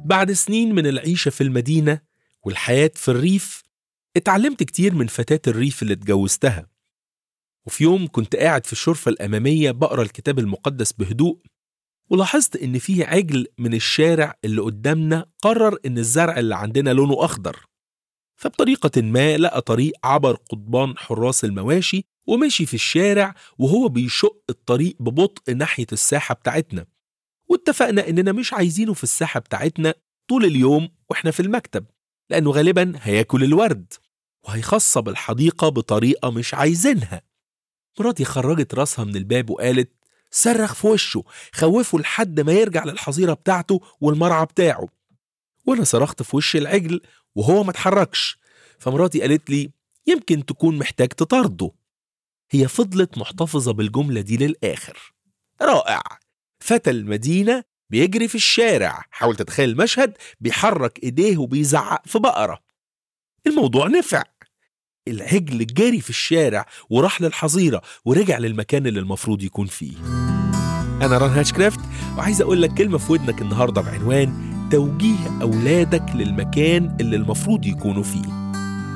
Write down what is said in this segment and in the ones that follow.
بعد سنين من العيشة في المدينة والحياة في الريف اتعلمت كتير من فتاة الريف اللي اتجوزتها وفي يوم كنت قاعد في الشرفة الأمامية بقرا الكتاب المقدس بهدوء ولاحظت إن فيه عجل من الشارع اللي قدامنا قرر إن الزرع اللي عندنا لونه أخضر فبطريقة ما لقى طريق عبر قضبان حراس المواشي ومشي في الشارع وهو بيشق الطريق ببطء ناحية الساحة بتاعتنا واتفقنا إننا مش عايزينه في الساحة بتاعتنا طول اليوم وإحنا في المكتب لأنه غالبا هياكل الورد وهيخصب الحديقة بطريقة مش عايزينها مراتي خرجت راسها من الباب وقالت صرخ في وشه خوفه لحد ما يرجع للحظيرة بتاعته والمرعى بتاعه وأنا صرخت في وش العجل وهو ما اتحركش فمراتي قالت لي يمكن تكون محتاج تطارده هي فضلت محتفظة بالجملة دي للآخر رائع فتى المدينة بيجري في الشارع حاول تتخيل المشهد بيحرك ايديه وبيزعق في بقرة الموضوع نفع العجل جري في الشارع وراح للحظيرة ورجع للمكان اللي المفروض يكون فيه أنا ران هاتشكرافت وعايز أقول لك كلمة في ودنك النهاردة بعنوان توجيه أولادك للمكان اللي المفروض يكونوا فيه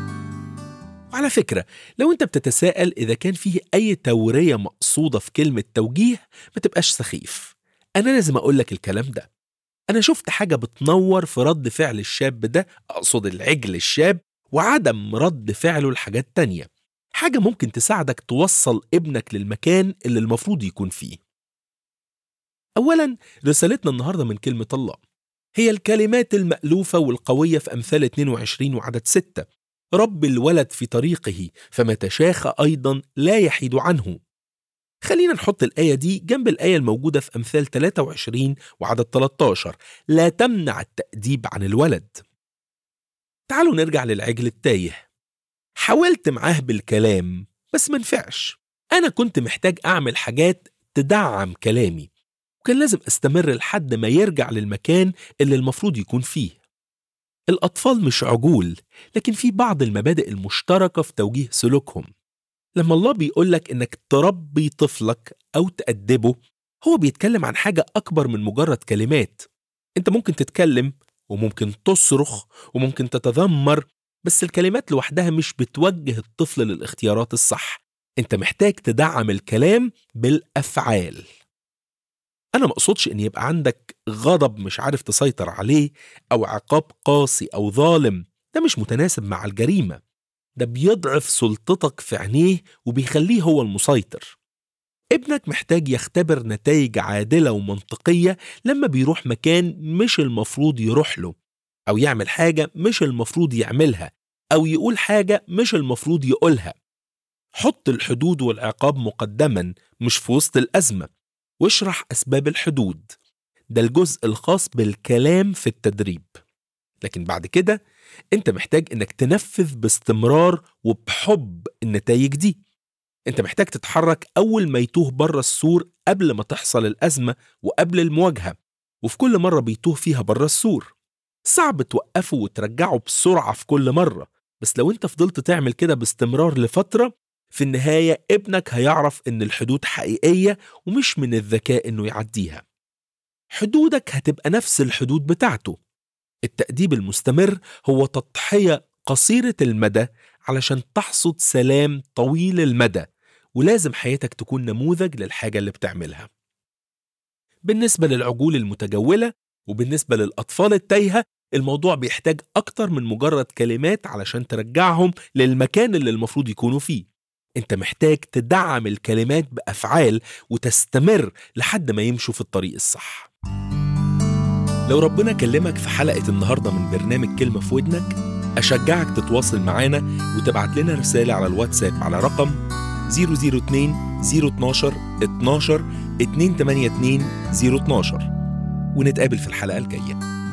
وعلى فكرة لو أنت بتتساءل إذا كان فيه أي تورية مقصودة في كلمة توجيه ما تبقاش سخيف أنا لازم أقول لك الكلام ده أنا شفت حاجة بتنور في رد فعل الشاب ده أقصد العجل الشاب وعدم رد فعله لحاجات تانية حاجة ممكن تساعدك توصل ابنك للمكان اللي المفروض يكون فيه أولا رسالتنا النهاردة من كلمة الله هي الكلمات المألوفة والقوية في أمثال 22 وعدد 6 رب الولد في طريقه فمتى شاخ أيضا لا يحيد عنه خلينا نحط الآية دي جنب الآية الموجودة في أمثال 23 وعدد 13 لا تمنع التأديب عن الولد تعالوا نرجع للعجل التايه حاولت معاه بالكلام بس منفعش أنا كنت محتاج أعمل حاجات تدعم كلامي وكان لازم أستمر لحد ما يرجع للمكان اللي المفروض يكون فيه الأطفال مش عجول لكن في بعض المبادئ المشتركة في توجيه سلوكهم لما الله بيقولك إنك تربي طفلك أو تأدبه هو بيتكلم عن حاجة أكبر من مجرد كلمات أنت ممكن تتكلم وممكن تصرخ وممكن تتذمر بس الكلمات لوحدها مش بتوجه الطفل للاختيارات الصح انت محتاج تدعم الكلام بالافعال انا ما اقصدش ان يبقى عندك غضب مش عارف تسيطر عليه او عقاب قاسي او ظالم ده مش متناسب مع الجريمه ده بيضعف سلطتك في عينيه وبيخليه هو المسيطر ابنك محتاج يختبر نتائج عادلة ومنطقية لما بيروح مكان مش المفروض يروح له أو يعمل حاجة مش المفروض يعملها أو يقول حاجة مش المفروض يقولها حط الحدود والعقاب مقدما مش في وسط الأزمة واشرح أسباب الحدود ده الجزء الخاص بالكلام في التدريب لكن بعد كده انت محتاج انك تنفذ باستمرار وبحب النتائج دي انت محتاج تتحرك اول ما يتوه بره السور قبل ما تحصل الازمه وقبل المواجهه وفي كل مره بيتوه فيها بره السور صعب توقفه وترجعه بسرعه في كل مره بس لو انت فضلت تعمل كده باستمرار لفتره في النهايه ابنك هيعرف ان الحدود حقيقيه ومش من الذكاء انه يعديها حدودك هتبقى نفس الحدود بتاعته التأديب المستمر هو تضحية قصيرة المدى علشان تحصد سلام طويل المدى ولازم حياتك تكون نموذج للحاجة اللي بتعملها بالنسبة للعجول المتجولة وبالنسبة للأطفال التايهة الموضوع بيحتاج أكتر من مجرد كلمات علشان ترجعهم للمكان اللي المفروض يكونوا فيه انت محتاج تدعم الكلمات بأفعال وتستمر لحد ما يمشوا في الطريق الصح لو ربنا كلمك في حلقة النهاردة من برنامج كلمة في ودنك أشجعك تتواصل معانا وتبعت لنا رسالة على الواتساب على رقم 002 012 12 282 012 ونتقابل في الحلقة الجاية